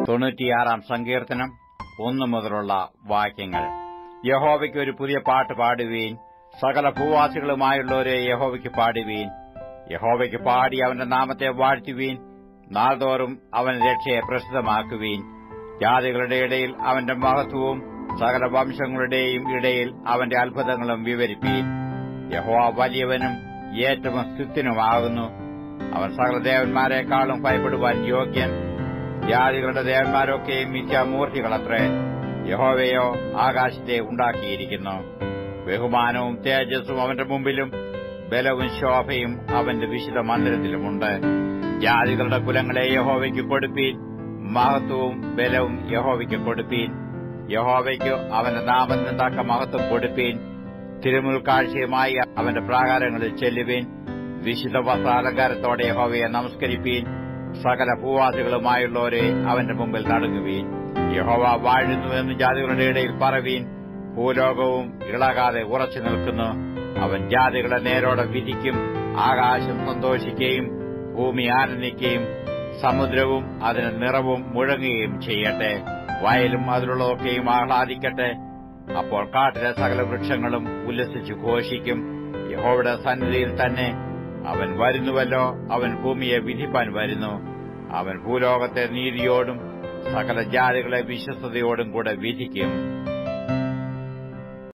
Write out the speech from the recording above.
തൊണ്ണൂറ്റിയാറാം സങ്കീർത്തനം ഒന്നു മുതലുള്ള വാക്യങ്ങൾ യഹോവയ്ക്ക് ഒരു പുതിയ പാട്ട് പാടുവീൻ സകല ഭൂവാസികളുമായുള്ളവരെ യഹോവയ്ക്ക് പാടുവീൻ യഹോവയ്ക്ക് പാടി അവന്റെ നാമത്തെ വാഴ്ത്തുവീൻ നാൾതോറും അവൻ രക്ഷയെ പ്രസിദ്ധമാക്കുവീൻ ജാതികളുടെ ഇടയിൽ അവന്റെ മഹത്വവും സകല വംശങ്ങളുടെയും ഇടയിൽ അവന്റെ അത്ഭുതങ്ങളും വിവരിപ്പീൻ യഹോവ വലിയവനും ഏറ്റവും സ്തുത്യനുമാകുന്നു അവൻ സകല ദേവന്മാരെക്കാളും ഭയപ്പെടുവാൻ യോഗ്യൻ ജാതികളുടെ ദേവന്മാരൊക്കെയും മിഥ്യാമൂർത്തികളത്രേ യഹോവയോ ആകാശത്തെ ഉണ്ടാക്കിയിരിക്കുന്നു ബഹുമാനവും തേജസ്സും അവന്റെ മുമ്പിലും ബലവും ശോഭയും അവന്റെ വിശുദ്ധ മന്ദിരത്തിലുമുണ്ട് ജാതികളുടെ കുലങ്ങളെ യഹോവയ്ക്ക് കൊടുപ്പീൻ മഹത്വവും ബലവും യഹോവയ്ക്ക് കൊടുപ്പീൻ യഹോവയ്ക്ക് അവന്റെ നാമത്തിന് തക്ക മഹത്വം കൊടുപ്പീൻ തിരുമുൽക്കാഴ്ചയുമായി അവന്റെ പ്രാകാരങ്ങളിൽ ചെല്ലുവീൻ വിശുദ്ധ വസ്ത്രാലങ്കാരത്തോടെ യഹോവയെ നമസ്കരിപ്പീൻ സകല ഭൂവാസികളുമായുള്ളവരെ അവന്റെ മുമ്പിൽ നടുങ്ങുവീൻ യഹോവ വാഴുന്നുവെന്ന് ജാതികളുടെ ഇടയിൽ പറവീൻ ഭൂലോകവും ഇളകാതെ ഉറച്ചു നിൽക്കുന്നു അവൻ ജാതികളെ നേരോടെ വിധിക്കും ആകാശം സന്തോഷിക്കുകയും ഭൂമി ആനന്ദിക്കുകയും സമുദ്രവും അതിന് നിറവും മുഴങ്ങുകയും ചെയ്യട്ടെ വയലും അതിലുള്ളതൊക്കെയും ആഹ്ലാദിക്കട്ടെ അപ്പോൾ കാട്ടിലെ സകല വൃക്ഷങ്ങളും ഉല്ലസിച്ചു ഘോഷിക്കും യഹോയുടെ സന്നിധിയിൽ തന്നെ അവൻ വരുന്നുവല്ലോ അവൻ ഭൂമിയെ വിധിപ്പാൻ വരുന്നു അവൻ ഭൂലോകത്തെ നീതിയോടും സകല ജാതികളെ വിശ്വസ്തയോടും കൂടെ വിധിക്കും